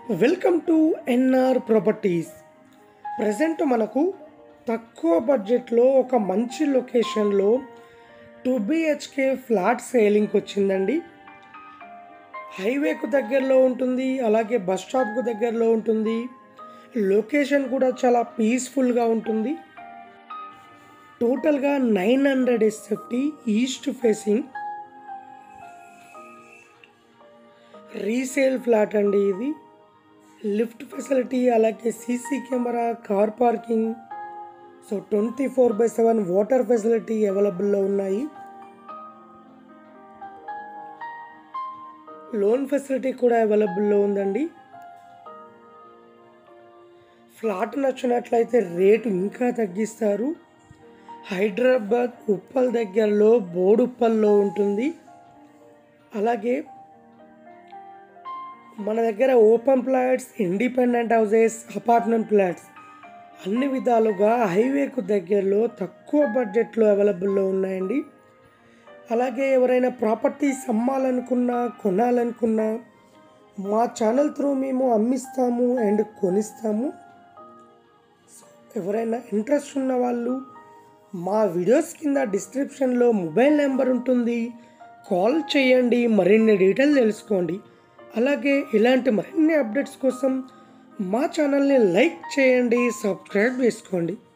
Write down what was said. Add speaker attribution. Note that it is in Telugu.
Speaker 1: welcome to NR properties present మనకు తక్కువ బడ్జెట్లో ఒక మంచి లొకేషన్లో టూ బిహెచ్కే ఫ్లాట్ సేలింగ్కి వచ్చిందండి హైవేకు దగ్గరలో ఉంటుంది అలాగే బస్ స్టాప్కు దగ్గరలో ఉంటుంది లొకేషన్ కూడా చాలా పీస్ఫుల్గా ఉంటుంది టోటల్గా nine hundred SFT east facing resale flat అండి ఇది లిఫ్ట్ ఫెసిలిటీ అలాగే CC camera car parking so twenty four by seven water facility అవైలబుల్లో ఉన్నాయి లోన్ ఫెసిలిటీ కూడా అవైలబుల్లో ఉందండి ఫ్లాట్ నచ్చినట్లయితే రేటు ఇంకా తగ్గిస్తారు హైదరాబాద్ ఉప్పల్ దగ్గరలో బోడుప్పల్లో ఉంటుంది అలాగే మన దగ్గర open flats independent houses apartment flats అన్ని విధాలుగా హైవేకు దగ్గరలో తక్కువ బడ్జెట్లో అవైలబుల్లో ఉన్నాయండి అలాగే ఎవరైనా ప్రాపర్టీస్ అమ్మాలనుకున్నా కొనాలనుకున్నా మా ఛానల్ త్రూ మేము అమ్మిస్తాము అండ్ కొనిస్తాము సో ఎవరైనా ఇంట్రెస్ట్ ఉన్న వాళ్ళు మా వీడియోస్ కింద డిస్క్రిప్షన్లో మొబైల్ నెంబర్ ఉంటుంది కాల్ చేయండి మరిన్ని డీటెయిల్ తెలుసుకోండి అలాగే ఇలాంటి మరిన్ని అప్డేట్స్ కోసం మా ఛానల్ని లైక్ చేయండి సబ్స్క్రైబ్ చేసుకోండి